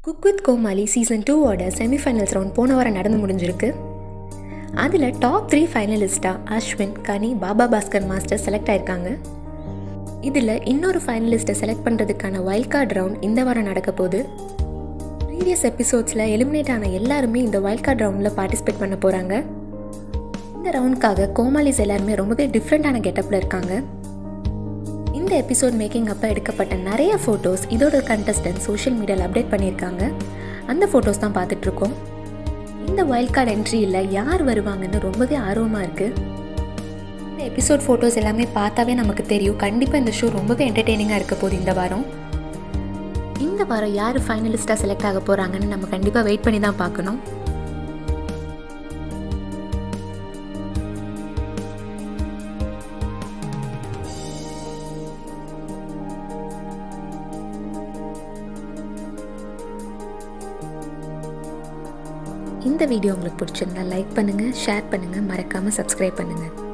cook with Comali season டூவோட semifinals round போன வாரம் நடந்து முடிஞ்சிருக்கு அதில் டாப் த்ரீ ஃபைனலிஸ்ட்டாக அஸ்வின் கனி பாபா பாஸ்கர் மாஸ்டர் செலக்ட் ஆயிருக்காங்க இதில் இன்னொரு ஃபைனலிஸ்ட்டை செலக்ட் பண்ணுறதுக்கான வைல்ட் கார்டு ரவுண்ட் இந்த வாரம் நடக்க போகுது ப்ரீவியஸ் எபிசோட்ஸில் எலிமினேட் ஆன எல்லாருமே இந்த வைல்ட் கார்டு ரவுண்டில் பார்ட்டிசிபேட் பண்ண போகிறாங்க இந்த ரவுண்டுக்காக கோமாளிஸ் எல்லாருமே ரொம்பவே டிஃப்ரெண்ட்டான கெட்டப்பில் இருக்காங்க இந்த எபிசோட் மேக்கிங் அப்போ எடுக்கப்பட்ட நிறைய ஃபோட்டோஸ் இதோட கண்டஸ்டன்ட் சோஷியல் மீடியாவில் அப்டேட் பண்ணியிருக்காங்க அந்த ஃபோட்டோஸ் தான் பார்த்துட்ருக்கோம் இந்த வைல்ட் கார்டு என்ட்ரியில் யார் வருவாங்கன்னு ரொம்பவே ஆர்வமாக இருக்குது இந்த எபிசோட் ஃபோட்டோஸ் எல்லாமே பார்த்தாவே நமக்கு தெரியும் கண்டிப்பாக இந்த ஷோ ரொம்பவே என்டர்டெய்னிங்காக இருக்க போகுது இந்த வாரம் இந்த வாரம் யார் ஃபைனலிஸ்ட்டாக செலக்ட் ஆக போகிறாங்கன்னு நம்ம கண்டிப்பாக வெயிட் பண்ணி தான் பார்க்கணும் இந்த வீடியோ உங்களுக்கு பிடிச்சிருந்தா லைக் பண்ணுங்கள் ஷேர் பண்ணுங்கள் மறக்காமல் சப்ஸ்கிரைப் பண்ணுங்கள்